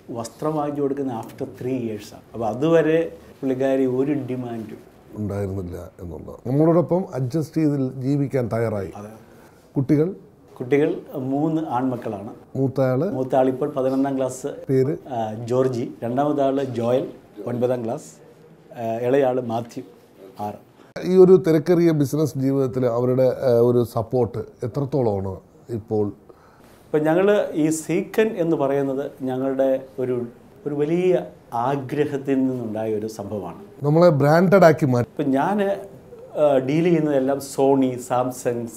വസ്ത്രം വാങ്ങിച്ചു കൊടുക്കുന്ന ആഫ്റ്റർ ത്രീ ഇയേഴ്സാണ് അപ്പോൾ അതുവരെ പുള്ളിക്കാരി ഒരു ഡിമാൻഡും ഉണ്ടായിരുന്നില്ല എന്നുള്ളത് നമ്മളോടൊപ്പം അഡ്ജസ്റ്റ് ചെയ്ത് ജീവിക്കാൻ തയ്യാറായി അതെ കുട്ടികൾ കുട്ടികൾ മൂന്ന് ആൺമക്കളാണ് മൂത്തയാള് മൂത്ത ആൾ ഇപ്പോൾ പതിനൊന്നാം ക്ലാസ് പേര് ആ, ജോർജി രണ്ടാമത്തെ ആൾ ജോയൽ ഒൻപതാം ക്ലാസ് ആ, ഇളയാൾ മാത്യു ആറ് ഈ ഒരു തിരക്കേറിയ ബിസിനസ് ജീവിതത്തിൽ അവരുടെ ആ, ഒരു സപ്പോർട്ട് എത്രത്തോളമാണ് ഇപ്പോൾ ഇപ്പം ഞങ്ങൾ ഈ സീക്കൻ എന്ന് പറയുന്നത് ഞങ്ങളുടെ ഒരു ഒരു വലിയ ആഗ്രഹത്തിൽ നിന്നുണ്ടായ ഒരു സംഭവമാണ് നമ്മളെ ബ്രാൻഡഡ് ആക്കി മാറ്റി ഇപ്പം ഞാൻ ഡീൽ ചെയ്യുന്നതെല്ലാം സോണി സാംസങ്സ്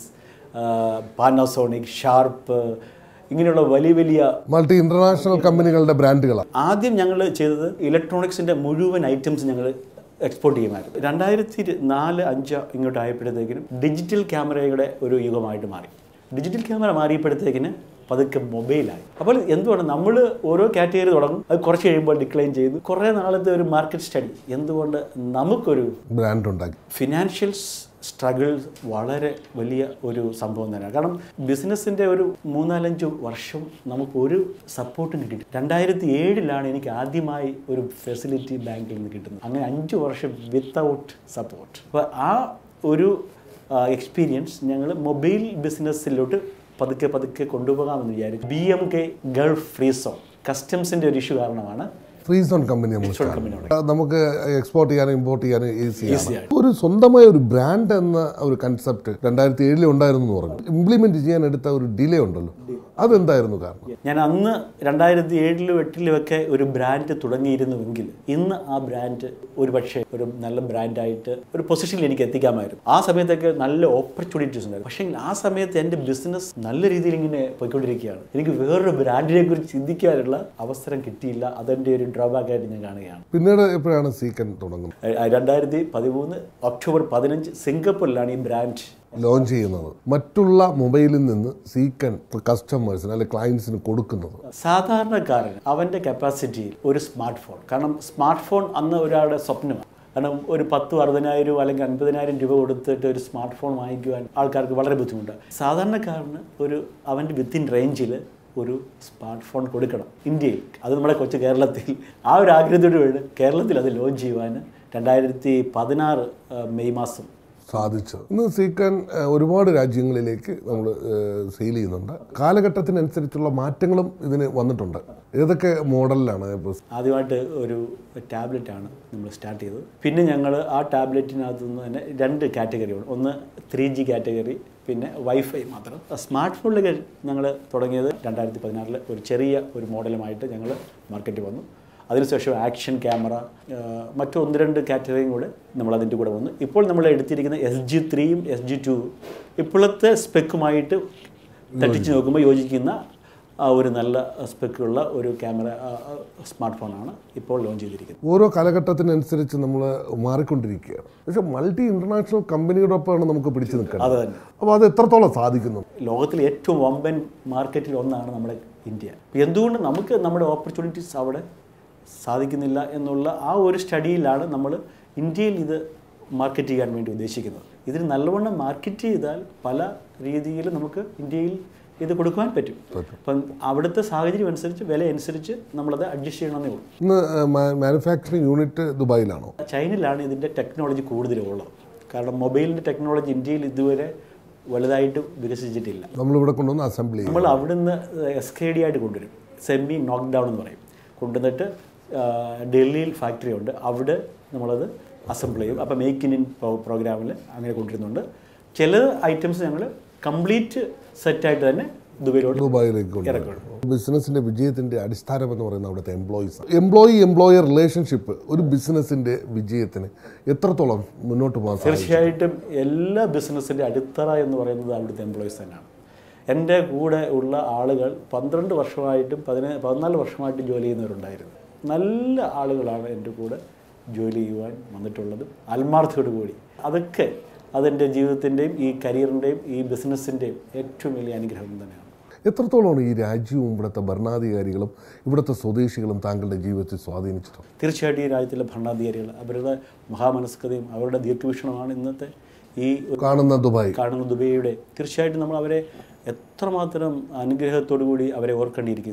പാനാസോണിക് ഷാർപ്പ് ഇങ്ങനെയുള്ള വലിയ വലിയ മൾട്ടി ഇന്റർനാഷണൽ കമ്പനികളുടെ ബ്രാൻഡുകളാണ് ആദ്യം ഞങ്ങൾ ചെയ്തത് ഇലക്ട്രോണിക്സിൻ്റെ മുഴുവൻ ഐറ്റംസ് ഞങ്ങൾ എക്സ്പോർട്ട് ചെയ്യുമായിരുന്നു രണ്ടായിരത്തി നാല് അഞ്ച് ഇങ്ങോട്ട് ആയപ്പോഴത്തേക്കിനും ഡിജിറ്റൽ ക്യാമറയുടെ ഒരു യുഗമായിട്ട് മാറി ഡിജിറ്റൽ ക്യാമറ മാറിയപ്പോഴത്തേക്കിന് പതുക്കെ മൊബൈലായി അപ്പോൾ എന്തുകൊണ്ട് നമ്മൾ ഓരോ കാറ്റഗറി തുടങ്ങും അത് കുറച്ച് കഴിയുമ്പോൾ ഡിക്ലൈൻ ചെയ്തു കുറേ നാളത്തെ ഒരു മാർക്കറ്റ് സ്റ്റഡി എന്തുകൊണ്ട് നമുക്കൊരു ബ്രാൻഡ് ഉണ്ടാക്കി ഫിനാൻഷ്യൽ സ്ട്രഗിൾ വളരെ വലിയ ഒരു സംഭവം തന്നെയാണ് കാരണം ബിസിനസ്സിൻ്റെ ഒരു മൂന്നാലഞ്ച് വർഷം നമുക്ക് ഒരു സപ്പോർട്ടും കിട്ടി രണ്ടായിരത്തി ഏഴിലാണ് എനിക്ക് ആദ്യമായി ഒരു ഫെസിലിറ്റി ബാങ്കിൽ നിന്ന് കിട്ടുന്നത് അങ്ങനെ അഞ്ച് വർഷം വിത്തൗട്ട് സപ്പോർട്ട് അപ്പോൾ ആ ഒരു എക്സ്പീരിയൻസ് ഞങ്ങൾ മൊബൈൽ ബിസിനസ്സിലോട്ട് പതുക്കെ പതുക്കെ കൊണ്ടുപോകാമെന്ന് വിചാരിച്ചു ബി എം കെ ഗൾഫ് ഫ്രീസോ കസ്റ്റംസിൻ്റെ ഒരു ഇഷ്യൂ കാരണമാണ് ഫ്രീസ് ഓൺ കമ്പനി നമ്മൾ Freezon start company ചെയ്തു. നമുക്ക് എക്സ്പോർട്ട് ചെയ്യാനും ഇമ്പോർട്ട് ചെയ്യാനും ഈസിയാണ് ഈസിയാണ് ഒരു സ്വന്തമായ ഒരു ബ്രാൻഡ് എന്ന ഒരു കൺസെപ്റ്റ് രണ്ടായിരത്തി ഏഴിൽ ഉണ്ടായിരുന്നു എന്ന് പറഞ്ഞു ഇംപ്ലിമെന്റ് ചെയ്യാൻ എടുത്ത ഒരു ഡിലേ ഉണ്ടല്ലോ അതെന്തായിരുന്നു കാരണം ഞാൻ അന്ന് രണ്ടായിരത്തി ഏഴിലും എട്ടിലും ഒക്കെ ഒരു ബ്രാൻഡ് തുടങ്ങിയിരുന്നുവെങ്കിൽ ഇന്ന് ആ ബ്രാൻഡ് ഒരു പക്ഷേ ഒരു നല്ല ബ്രാൻഡായിട്ട് ഒരു പൊസിഷനിൽ എനിക്ക് എത്തിക്കാമായിരുന്നു ആ സമയത്തൊക്കെ നല്ല ഓപ്പർച്യൂണിറ്റീസ് ഉണ്ടായിരുന്നു പക്ഷേ ആ സമയത്ത് എൻ്റെ ബിസിനസ് നല്ല രീതിയിൽ ഇങ്ങനെ പോയിക്കൊണ്ടിരിക്കുകയാണ് എനിക്ക് വേറൊരു ബ്രാൻഡിനെ കുറിച്ച് ചിന്തിക്കാനുള്ള അവസരം കിട്ടിയില്ല അതെൻ്റെ ഒരു ഡ്രോബാക്ക് ആയിട്ട് ഞാൻ കാണുകയാണ് പിന്നീട് എപ്പോഴാണ് സീക്കൻ തുടങ്ങുന്നത് ഏഹ് രണ്ടായിരത്തി പതിമൂന്ന് ഒക്ടോബർ പതിനഞ്ച് സിംഗപ്പൂരിലാണ് ഈ ബ്രാൻഡ് ലോഞ്ച് ചെയ്യുന്നത് മറ്റുള്ള മൊബൈലിൽ നിന്ന് സീക്കൻ കസ്റ്റമേഴ്സിന് അല്ലെങ്കിൽ ക്ലയൻസിന് കൊടുക്കുന്നത് സാധാരണക്കാരൻ അവൻ്റെ കപ്പാസിറ്റിയിൽ ഒരു സ്മാർട്ട് ഫോൺ കാരണം സ്മാർട്ട് ഫോൺ അന്ന് ഒരാളുടെ സ്വപ്നമാണ് കാരണം ഒരു പത്ത് അറുപതിനായിരം അല്ലെങ്കിൽ അൻപതിനായിരം രൂപ കൊടുത്തിട്ട് ഒരു സ്മാർട്ട് ഫോൺ വാങ്ങിക്കുവാൻ ആൾക്കാർക്ക് വളരെ ബുദ്ധിമുട്ടാണ് സാധാരണക്കാരന് ഒരു അവൻ്റെ വിത്തിൻ റേഞ്ചിൽ ഒരു സ്മാർട്ട് ഫോൺ കൊടുക്കണം ഇന്ത്യയിൽ അത് നമ്മുടെ കൊച്ചു കേരളത്തിൽ ആ ഒരു ആഗ്രഹത്തോട് വേണ്ടി കേരളത്തിൽ അത് ലോഞ്ച് ചെയ്യുവാൻ രണ്ടായിരത്തി പതിനാറ് മെയ് മാസം സാധിച്ചത് ഇന്ന് സീക്കൻ ഏഹ്, ഒരുപാട് രാജ്യങ്ങളിലേക്ക് നമ്മൾ സെയിൽ ചെയ്യുന്നുണ്ട് കാലഘട്ടത്തിനനുസരിച്ചുള്ള മാറ്റങ്ങളും ഇതിന് വന്നിട്ടുണ്ട് ഏതൊക്കെ മോഡലിലാണ് ഇപ്പോൾ ആദ്യമായിട്ട് ഒരു ടാബ്ലറ്റാണ് നമ്മൾ സ്റ്റാർട്ട് ചെയ്തത് പിന്നെ ഞങ്ങൾ ആ ടാബ്ലറ്റിനകത്ത് നിന്ന് തന്നെ രണ്ട് കാറ്റഗറിയാണ് ഒന്ന് ത്രീ ജി കാറ്റഗറി പിന്നെ വൈഫൈ മാത്രം സ്മാർട്ട് ഫോണിലേക്ക് ഞങ്ങൾ തുടങ്ങിയത് രണ്ടായിരത്തി പതിനാറിൽ ഒരു ചെറിയ ഒരു മോഡലുമായിട്ട് ഞങ്ങൾ മാർക്കറ്റിൽ വന്നു അതിനുശേഷം ആക്ഷൻ ക്യാമറ മറ്റു ഒന്ന് രണ്ട് കാറ്റഗറിയും കൂടെ നമ്മൾ അതിൻ്റെ കൂടെ വന്നു ഇപ്പോൾ നമ്മൾ എടുത്തിരിക്കുന്ന എസ് ജി ത്രീയും എസ് ജി ടു ഇപ്പോഴത്തെ സ്പെക്കുമായിട്ട് തട്ടിച്ച് നോക്കുമ്പോൾ യോജിക്കുന്ന ആ ഒരു നല്ല സ്പെക്കുള്ള ഒരു ക്യാമറ സ്മാർട്ട് ഫോണാണ് ഇപ്പോൾ ലോഞ്ച് ചെയ്തിരിക്കുന്നത് ഓരോ കാലഘട്ടത്തിനനുസരിച്ച് നമ്മൾ മാറിക്കൊണ്ടിരിക്കുകയാണ് പക്ഷെ മൾട്ടി ഇന്റർനാഷണൽ കമ്പനിയോടൊപ്പമാണ് നമുക്ക് പിടിച്ചു നിൽക്കുന്നത് അത് തന്നെ അപ്പോൾ അത് എത്രത്തോളം സാധിക്കുന്നു ലോകത്തിലെ ഏറ്റവും വമ്പൻ മാർക്കറ്റിൽ ഒന്നാണ് നമ്മുടെ ഇന്ത്യ എന്തുകൊണ്ട് നമുക്ക് നമ്മുടെ ഓപ്പർച്യൂണിറ്റീസ് അവിടെ സാധിക്കുന്നില്ല എന്നുള്ള ആ ഒരു സ്റ്റഡിയിലാണ് നമ്മൾ ഇന്ത്യയിൽ ഇത് മാർക്കറ്റ് ചെയ്യാൻ വേണ്ടി ഉദ്ദേശിക്കുന്നത് ഇതിന് നല്ലവണ്ണം മാർക്കറ്റ് ചെയ്താൽ പല രീതിയിൽ നമുക്ക് ഇന്ത്യയിൽ ഇത് കൊടുക്കുവാൻ പറ്റും അപ്പം അവിടുത്തെ സാഹചര്യം അനുസരിച്ച് വില അനുസരിച്ച് നമ്മളത് അഡ്ജസ്റ്റ് ചെയ്യണമെന്നേ ഉള്ളൂ ഇന്ന് മാനുഫാക്ചറിങ് യൂണിറ്റ് ദുബായിലാണോ ചൈനയിലാണ് ഇതിൻ്റെ ടെക്നോളജി കൂടുതലുള്ളത് കാരണം മൊബൈലിൻ്റെ ടെക്നോളജി ഇന്ത്യയിൽ ഇതുവരെ വലുതായിട്ട് വികസിച്ചിട്ടില്ല നമ്മളിവിടെ കൊണ്ടുവന്ന് അസംബിൾ ചെയ്യും നമ്മൾ അവിടുന്ന് എസ് കെ ഡി ആയിട്ട് കൊണ്ടുവരും സെമി നോക്ക് ഡൗൺ എന്ന് പറയും കൊണ്ടുവന്നിട്ട് ആ, ഡൽഹിയിൽ ഫാക്ടറി ഉണ്ട് അവിടെ നമ്മളത് അസംബിൾ ചെയ്യും അപ്പോൾ മേക്ക് ഇൻ ഇൻ പ്രോഗ്രാമിൽ അങ്ങനെ കൊണ്ടുവരുന്നുണ്ട് ചില ഐറ്റംസ് ഞങ്ങൾ കംപ്ലീറ്റ് സെറ്റായിട്ട് തന്നെ ദുബൈയിലോട്ട് ദുബായിലേക്ക് കൊണ്ടുവരും ഇറക്കണം ബിസിനസിന്റെ വിജയത്തിന്റെ അടിസ്ഥാനം എന്ന് പറയുന്നത് അവിടുത്തെ എംപ്ലോയീസ് എംപ്ലോയി എംപ്ലോയർ റിലേഷൻഷിപ്പ് ഒരു ബിസിനസിന്റെ വിജയത്തിന് എത്രത്തോളം മുന്നോട്ട് പോകാൻ സാധിക്കും തീർച്ചയായിട്ടും എല്ലാ ബിസിനസ്സിൻ്റെ അടിത്തറ എന്ന് പറയുന്നത് അവിടുത്തെ എംപ്ലോയീസ് തന്നെയാണ് എൻ്റെ കൂടെ ഉള്ള ആളുകൾ പന്ത്രണ്ട് വർഷമായിട്ടും പതിന പതിനാല് വർഷമായിട്ടും ജോലി ചെയ്യുന്നവരുണ്ടായിരുന്നു നല്ല ആളുകളാണ് എൻ്റെ കൂടെ ജോലി ചെയ്യുവാൻ വന്നിട്ടുള്ളതും ആത്മാർത്ഥയോട് കൂടി അതൊക്കെ അതെൻ്റെ ജീവിതത്തിൻ്റെയും ഈ കരിയറിൻ്റെയും ഈ ബിസിനസ്സിൻ്റെയും ഏറ്റവും വലിയ അനുഗ്രഹം തന്നെയാണ് എത്രത്തോളമാണ് ഈ രാജ്യവും ഇവിടുത്തെ ഭരണാധികാരികളും ഇവിടുത്തെ സ്വദേശികളും താങ്കളുടെ ജീവിതത്തിൽ സ്വാധീനിച്ചിട്ടുള്ളത് തീർച്ചയായിട്ടും ഈ രാജ്യത്തിലെ ഭരണാധികാരികൾ അവരുടെ മഹാമനസ്കതയും അവരുടെ ദീർഘവീക്ഷണമാണ് ഇന്നത്തെ ഈ ഒരു കാണുന്ന ദുബായ് കാണുന്ന ദുബൈയുടെ തീർച്ചയായിട്ടും നമ്മൾ അവരെ എത്രമാത്രം അനുഗ്രഹത്തോടു കൂടി അവരെ ഓർക്കേണ്ടിയിരിക്കുന്നു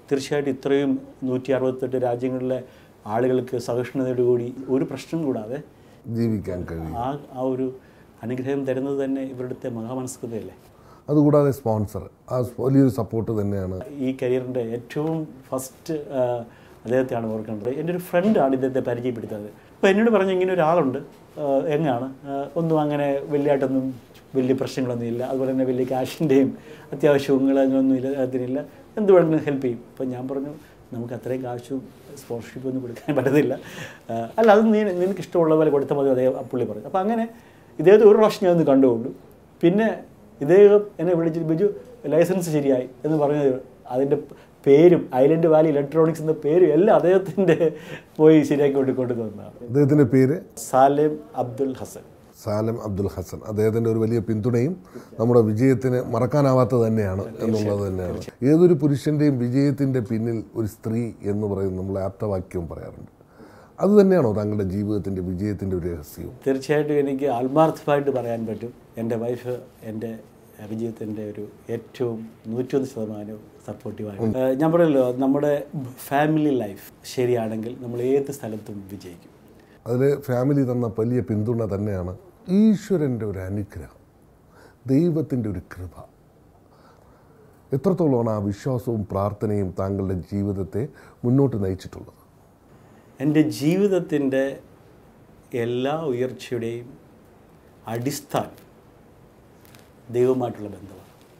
തീർച്ചയായിട്ടും ഇത്രയും നൂറ്റി അറുപത്തെട്ട് രാജ്യങ്ങളിലെ ആളുകൾക്ക് സഹിഷ്ണുതയോടുകൂടി ഒരു പ്രശ്നം കൂടാതെ ജീവിക്കാൻ കഴിയും ആ ആ ഒരു അനുഗ്രഹം തരുന്നത് തന്നെ ഇവരുടെ മഹാമനസ്കതയല്ലേ അതുകൂടാതെ സ്പോൺസർ ആ വലിയൊരു സപ്പോർട്ട് തന്നെയാണ് ഈ കരിയറിൻ്റെ ഏറ്റവും ഫസ്റ്റ് അദ്ദേഹത്തെയാണ് ഓർക്കേണ്ടത് എൻ്റെ ഒരു ഫ്രണ്ടാണ് ഇദ്ദേഹത്തെ പരിചയപ്പെടുത്തുന്നത് അപ്പോൾ എന്നോട് പറഞ്ഞു ഇങ്ങനെ ഒരാളുണ്ട് ആ, എങ്ങാണ് ആ, ഒന്നും അങ്ങനെ വലിയതായിട്ടൊന്നും വലിയ പ്രശ്നങ്ങളൊന്നും ഇല്ല അതുപോലെ തന്നെ വലിയ ക്യാഷിൻ്റെയും അത്യാവശ്യങ്ങളൊന്നും ഇല്ല അതിനില്ല എന്ത് വേണമെങ്കിലും ഹെൽപ്പ് ചെയ്യും അപ്പോൾ ഞാൻ പറഞ്ഞു നമുക്ക് അത്രയും കാശും സ്പോൺസർഷിപ്പ് ഒന്നും കൊടുക്കാൻ പറ്റത്തില്ല ആ, അല്ല അത് നീ നിനക്ക് ഇഷ്ടമുള്ള പോലെ കൊടുത്താൽ മതി അതേ പുള്ളി പറഞ്ഞു അപ്പോൾ അങ്ങനെ ഇദ്ദേഹത്തെ ഒരു പ്രാവശ്യം ഞാൻ ഒന്ന് കണ്ടുകൊണ്ടു പിന്നെ ഇദ്ദേഹം എന്നെ വിളിച്ചിട്ട് ബിജു ലൈസൻസ് ശരിയായി എന്ന് പറഞ്ഞത് അതിൻ്റെ പേരും ഐലൻഡ് വാലി ഇലക്ട്രോണിക്സ് എന്ന പേരും എല്ലാം അദ്ദേഹത്തിൻ്റെ പോയി ശരിയാക്കി കൊണ്ടിക്കൊണ്ട് തന്നതാണ് അദ്ദേഹത്തിൻ്റെ പേര് സാലിം അബ്ദുൽ ഹസൻ സാലം അബ്ദുൽ ഹസൻ അദ്ദേഹത്തിൻ്റെ ഒരു വലിയ പിന്തുണയും നമ്മുടെ വിജയത്തിന് മറക്കാനാവാത്തത് തന്നെയാണ് എന്നുള്ളത് തന്നെയാണ് ഏതൊരു പുരുഷൻ്റെയും വിജയത്തിൻ്റെ പിന്നിൽ ഒരു സ്ത്രീ എന്ന് പറയുന്ന നമ്മൾ ആപ്തവാക്യവും പറയാറുണ്ട് അത് തന്നെയാണോ താങ്കളുടെ ജീവിതത്തിൻ്റെ വിജയത്തിൻ്റെ ഒരു രഹസ്യവും തീർച്ചയായിട്ടും എനിക്ക് ആത്മാർത്ഥമായിട്ട് പറയാൻ പറ്റും എൻ്റെ വൈഫ് എൻ്റെ വിജയത്തിൻ്റെ ഒരു ഏറ്റവും നൂറ്റൊന്ന് ശതമാനവും സപ്പോർട്ടീവാണ് ഞാൻ പറയല്ലോ നമ്മുടെ ഫാമിലി ലൈഫ് ശരിയാണെങ്കിൽ നമ്മൾ ഏത് സ്ഥലത്തും വിജയിക്കും അതിൽ ഫാമിലി തന്ന വലിയ പിന്തുണ തന്നെയാണ് ഈശ്വരൻ്റെ ഒരു അനുഗ്രഹം ദൈവത്തിൻ്റെ ഒരു കൃപ എത്രത്തോളമാണ് ആ വിശ്വാസവും പ്രാർത്ഥനയും താങ്കളുടെ ജീവിതത്തെ മുന്നോട്ട് നയിച്ചിട്ടുള്ളത് എൻ്റെ ജീവിതത്തിൻ്റെ എല്ലാ ഉയർച്ചയുടെയും അടിസ്ഥാനം ദൈവമായിട്ടുള്ള ബന്ധമാണ്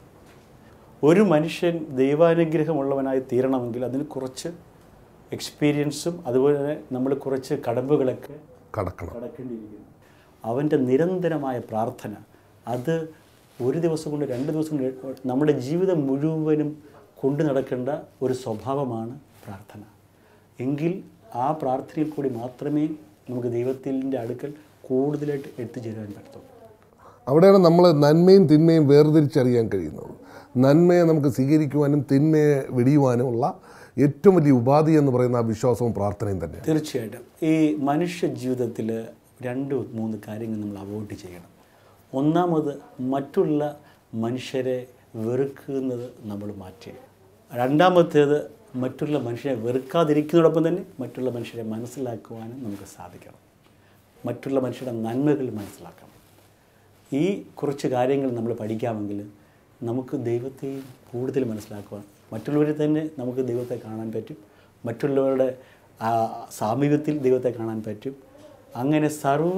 ഒരു മനുഷ്യൻ ദൈവാനുഗ്രഹമുള്ളവനായി തീരണമെങ്കിൽ അതിന് കുറച്ച് എക്സ്പീരിയൻസും അതുപോലെ തന്നെ നമ്മൾ കുറച്ച് കടമ്പുകളൊക്കെ കടക്കണം കടക്കേണ്ടിയിരിക്കുന്നു അവൻ്റെ നിരന്തരമായ പ്രാർത്ഥന അത് ഒരു ദിവസം കൊണ്ട് രണ്ട് ദിവസം കൊണ്ട് നമ്മുടെ ജീവിതം മുഴുവനും കൊണ്ടു നടക്കേണ്ട ഒരു സ്വഭാവമാണ് പ്രാർത്ഥന എങ്കിൽ ആ പ്രാർത്ഥനയിൽ കൂടി മാത്രമേ നമുക്ക് ദൈവത്തിൻ്റെ അടുക്കൽ കൂടുതലായിട്ട് എത്തിച്ചേരാൻ പറ്റത്തുള്ളൂ അവിടെയാണ് നമ്മൾ നന്മയും തിന്മയും വേർതിരിച്ചറിയാൻ കഴിയുന്നത് നന്മയെ നമുക്ക് സ്വീകരിക്കുവാനും തിന്മയെ വെടിയുവാനുമുള്ള ഏറ്റവും വലിയ ഉപാധി എന്ന് പറയുന്ന ആ വിശ്വാസവും പ്രാർത്ഥനയും തന്നെയാണ് തീർച്ചയായിട്ടും ഈ മനുഷ്യ ജീവിതത്തിൽ രണ്ട് മൂന്ന് കാര്യങ്ങൾ നമ്മൾ അവോയ്ഡ് ചെയ്യണം ഒന്നാമത് മറ്റുള്ള മനുഷ്യരെ വെറുക്കുന്നത് നമ്മൾ മാറ്റുക രണ്ടാമത്തേത് മറ്റുള്ള മനുഷ്യരെ വെറുക്കാതിരിക്കുന്നതോടൊപ്പം തന്നെ മറ്റുള്ള മനുഷ്യരെ മനസ്സിലാക്കുവാനും നമുക്ക് സാധിക്കണം മറ്റുള്ള മനുഷ്യരുടെ നന്മകൾ മനസ്സിലാക്കണം ഈ കുറച്ച് കാര്യങ്ങൾ നമ്മൾ പഠിക്കാമെങ്കിൽ നമുക്ക് ദൈവത്തെയും കൂടുതൽ മനസ്സിലാക്കുവാൻ മറ്റുള്ളവരിൽ തന്നെ നമുക്ക് ദൈവത്തെ കാണാൻ പറ്റും മറ്റുള്ളവരുടെ ആ, സാമീപ്യത്തിൽ ദൈവത്തെ കാണാൻ പറ്റും അങ്ങനെ സർവ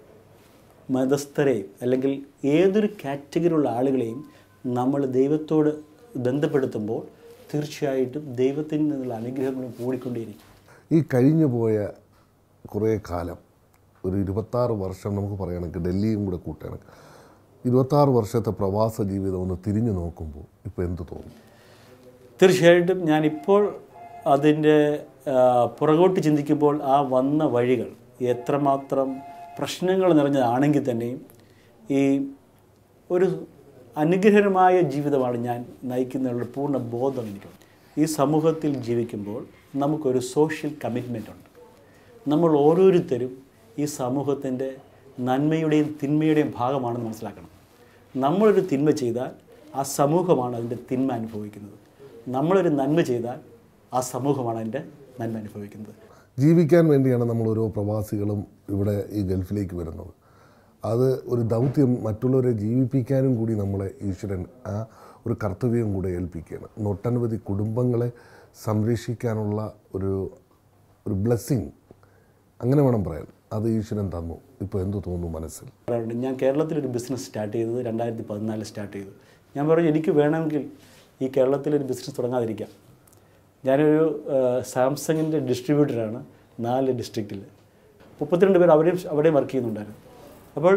മതസ്ഥരെയും അല്ലെങ്കിൽ ഏതൊരു കാറ്റഗറിയുള്ള ആളുകളെയും നമ്മൾ ദൈവത്തോട് ബന്ധപ്പെടുത്തുമ്പോൾ തീർച്ചയായിട്ടും ദൈവത്തിൽ നിന്നുള്ള അനുഗ്രഹങ്ങളും കൂടിക്കൊണ്ടേയിരിക്കും ഈ കഴിഞ്ഞു പോയ കുറേ കാലം ഒരു ഇരുപത്താറ് വർഷം നമുക്ക് പറയുകയാണെങ്കിൽ ഡൽഹിയും കൂടെ കൂട്ടുകയാണെങ്കിൽ ഇരുപത്താറ് വർഷത്തെ പ്രവാസ ജീവിതം ഒന്ന് തിരിഞ്ഞു നോക്കുമ്പോൾ ഇപ്പോൾ എന്ത് തോന്നും തീർച്ചയായിട്ടും ഞാനിപ്പോൾ അതിൻ്റെ ആ, പുറകോട്ട് ചിന്തിക്കുമ്പോൾ ആ വന്ന വഴികൾ എത്രമാത്രം പ്രശ്നങ്ങൾ നിറഞ്ഞതാണെങ്കിൽ തന്നെയും ഈ ഒരു അനുഗ്രഹമായ ജീവിതമാണ് ഞാൻ നയിക്കുന്നതിനുള്ള പൂർണ്ണ ബോധം എനിക്കുണ്ട് ഈ സമൂഹത്തിൽ ജീവിക്കുമ്പോൾ നമുക്കൊരു സോഷ്യൽ കമ്മിറ്റ്മെൻ്റ് ഉണ്ട് നമ്മൾ ഓരോരുത്തരും ഈ സമൂഹത്തിൻ്റെ നന്മയുടെയും തിന്മയുടെയും ഭാഗമാണെന്ന് മനസ്സിലാക്കണം നമ്മളൊരു തിന്മ ചെയ്താൽ ആ സമൂഹമാണ് അതിൻ്റെ തിന്മ അനുഭവിക്കുന്നത് നമ്മളൊരു നന്മ ചെയ്താൽ ആ സമൂഹമാണ് അതിൻ്റെ നന്മ അനുഭവിക്കുന്നത് ജീവിക്കാൻ വേണ്ടിയാണ് നമ്മൾ ഓരോ പ്രവാസികളും ഇവിടെ ഈ ഗൾഫിലേക്ക് വരുന്നത് അത് ഒരു ദൗത്യം മറ്റുള്ളവരെ ജീവിപ്പിക്കാനും കൂടി നമ്മളെ ഈശ്വരൻ ആ ഒരു കർത്തവ്യം കൂടെ ഏൽപ്പിക്കുകയാണ് ഒട്ടനവധി കുടുംബങ്ങളെ സംരക്ഷിക്കാനുള്ള ഒരു ഒരു ബ്ലെസ്സിങ് അങ്ങനെ വേണം പറയാൻ അത് ഈശ്വരൻ തന്നു ഇപ്പോൾ എന്ത് തോന്നുന്നു മനസ്സിൽ പറയാറുണ്ട് ഞാൻ കേരളത്തിലൊരു ബിസിനസ് സ്റ്റാർട്ട് ചെയ്തത് രണ്ടായിരത്തി പതിനാലിൽ സ്റ്റാർട്ട് ചെയ്തു ഞാൻ പറഞ്ഞു എനിക്ക് വേണമെങ്കിൽ ഈ കേരളത്തിലൊരു ബിസിനസ് തുടങ്ങാതിരിക്കാം ഞാനൊരു സാംസങ്ങിൻ്റെ ഡിസ്ട്രിബ്യൂട്ടറാണ് നാല് ഡിസ്ട്രിക്റ്റിൽ മുപ്പത്തിരണ്ട് പേർ അവിടെയും അവിടെയും വർക്ക് ചെയ്യുന്നുണ്ടായിരുന്നു അപ്പോൾ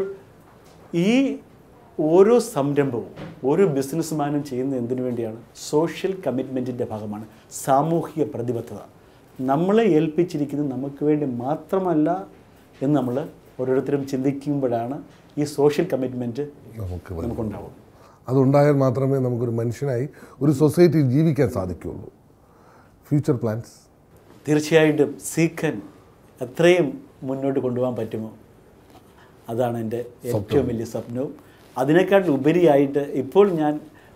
ഈ ഓരോ സംരംഭവും ഓരോ ബിസിനസ്മാനും ചെയ്യുന്നത് എന്തിനു വേണ്ടിയാണ് സോഷ്യൽ കമ്മിറ്റ്മെൻറ്റിൻ്റെ ഭാഗമാണ് സാമൂഹിക പ്രതിബദ്ധത നമ്മളെ ഏൽപ്പിച്ചിരിക്കുന്നത് നമുക്ക് വേണ്ടി മാത്രമല്ല എന്ന് നമ്മൾ ഓരോരുത്തരും ചിന്തിക്കുമ്പോഴാണ് ഈ സോഷ്യൽ കമ്മിറ്റ്മെൻറ്റ് നമുക്ക് വരും. നമുക്കുണ്ടാവും അതുണ്ടായാൽ മാത്രമേ നമുക്കൊരു മനുഷ്യനായി ഒരു സൊസൈറ്റിയിൽ ജീവിക്കാൻ സാധിക്കുകയുള്ളൂ ഫ്യൂച്ചർ പ്ലാൻസ് തീർച്ചയായിട്ടും സീക്കൻ എത്രയും മുന്നോട്ട് കൊണ്ടുപോകാൻ പറ്റുമോ അതാണ് എൻ്റെ ഏറ്റവും വലിയ സ്വപ്നവും അതിനേക്കാൾ ഉപരിയായിട്ട് ഇപ്പോൾ ഞാൻ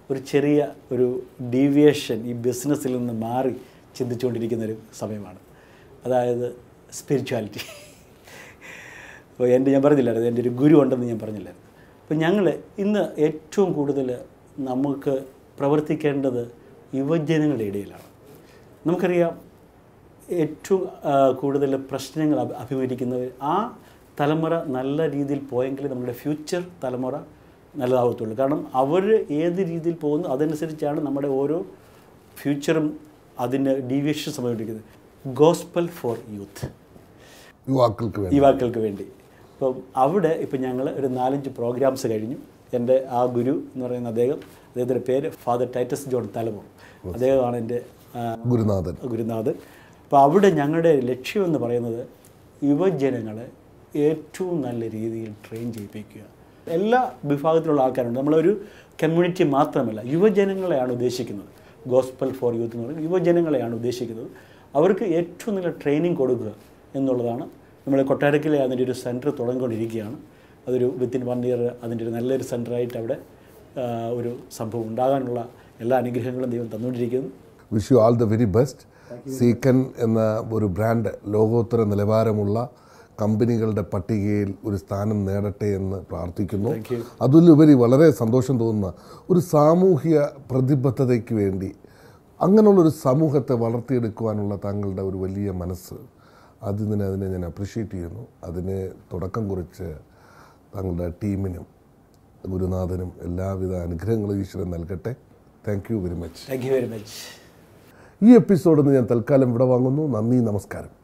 ഒരു ചെറിയ ഒരു ഡീവിയേഷൻ ഈ ബിസിനസ്സിൽ നിന്ന് മാറി ചിന്തിച്ചുകൊണ്ടിരിക്കുന്ന ഒരു സമയമാണ് അതായത് സ്പിരിച്വാലിറ്റി അപ്പോൾ എൻ്റെ ഞാൻ പറഞ്ഞില്ലായിരുന്നു എൻ്റെ ഒരു ഗുരു ഉണ്ടെന്ന് ഞാൻ പറഞ്ഞില്ലായിരുന്നു അപ്പോൾ ഞങ്ങൾ ഇന്ന് ഏറ്റവും കൂടുതൽ നമുക്ക് പ്രവർത്തിക്കേണ്ടത് യുവജനങ്ങളുടെ ഇടയിലാണ് നമുക്കറിയാം ഏറ്റവും ആ, കൂടുതൽ പ്രശ്നങ്ങൾ അഭി- അഭിമുഖീകരിക്കുന്നവർ ആ തലമുറ നല്ല രീതിയിൽ പോയെങ്കിൽ നമ്മുടെ ഫ്യൂച്ചർ തലമുറ നല്ലതാവത്തുള്ളൂ കാരണം അവർ ഏത് രീതിയിൽ പോകുന്നു അതനുസരിച്ചാണ് നമ്മുടെ ഓരോ ഫ്യൂച്ചറും അതിന് ഡീവിയേഷൻ സംഭവിക്കുന്നത് ഗോസ്പൽ ഫോർ യൂത്ത് യുവാക്കൾക്ക് വേണ്ടി യുവാക്കൾക്ക് വേണ്ടി അപ്പം അവിടെ ഇപ്പം ഞങ്ങൾ ഒരു നാലഞ്ച് പ്രോഗ്രാംസ് കഴിഞ്ഞു എൻ്റെ ആ ഗുരു എന്ന് പറയുന്ന അദ്ദേഹം അദ്ദേഹത്തിൻ്റെ പേര് ഫാദർ ടൈറ്റസ് ജോൺ തലമൂർ അദ്ദേഹമാണ് എൻ്റെ ആ, ഗുരുനാഥൻ ഗുരുനാഥ് അപ്പോൾ അവിടെ ഞങ്ങളുടെ ലക്ഷ്യം എന്ന് പറയുന്നത് യുവജനങ്ങളെ ഏറ്റവും നല്ല രീതിയിൽ ട്രെയിൻ ചെയ്യിപ്പിക്കുക എല്ലാ വിഭാഗത്തിലുള്ള ആൾക്കാരുണ്ട് നമ്മളൊരു കമ്മ്യൂണിറ്റി മാത്രമല്ല യുവജനങ്ങളെയാണ് ഉദ്ദേശിക്കുന്നത് ഗോസ്പൽ ഫോർ യൂത്ത് എന്ന് പറയുന്നത് യുവജനങ്ങളെയാണ് ഉദ്ദേശിക്കുന്നത് അവർക്ക് ഏറ്റവും നല്ല ട്രെയിനിങ് കൊടുക്കുക എന്നുള്ളതാണ് നമ്മൾ കൊട്ടാരക്കലെ അതിൻ്റെ ഒരു സെൻറ്റർ തുടങ്ങിക്കൊണ്ടിരിക്കുകയാണ് അതൊരു വിത്തിൻ വൺ ഇയർ അതിൻ്റെ ഒരു നല്ലൊരു സെൻറ്ററായിട്ട് അവിടെ ആ, ഒരു സംഭവം ഉണ്ടാകാനുള്ള എല്ലാ അനുഗ്രഹങ്ങളും ദൈവം തന്നുകൊണ്ടിരിക്കുന്നു wish you all the very best Seekan എന്ന ഒരു ബ്രാൻഡ് ലോകോത്തര നിലവാരമുള്ള കമ്പനികളുടെ പട്ടികയിൽ ഒരു സ്ഥാനം നേടട്ടെ എന്ന് പ്രാർത്ഥിക്കുന്നു Thank you. അതിലുപരി വളരെ സന്തോഷം തോന്നുന്ന ഒരു സാമൂഹിക പ്രതിബദ്ധതയ്ക്ക് വേണ്ടി അങ്ങനെയുള്ളൊരു സമൂഹത്തെ വളർത്തിയെടുക്കുവാനുള്ള താങ്കളുടെ ഒരു വലിയ മനസ്സ് അതിന് അതിനെ ഞാൻ അപ്രിഷ്യേറ്റ് ചെയ്യുന്നു അതിന് തുടക്കം കുറിച്ച് താങ്കളുടെ ടീമിനും ഗുരുനാഥനും എല്ലാവിധ അനുഗ്രഹങ്ങളും ഈശ്വരൻ നൽകട്ടെ thank you very much thank you very much ഈ എപ്പിസോഡിൽ നിന്ന് ഞാൻ തൽക്കാലം ഇവിടെ വാങ്ങുന്നു നന്ദി നമസ്കാരം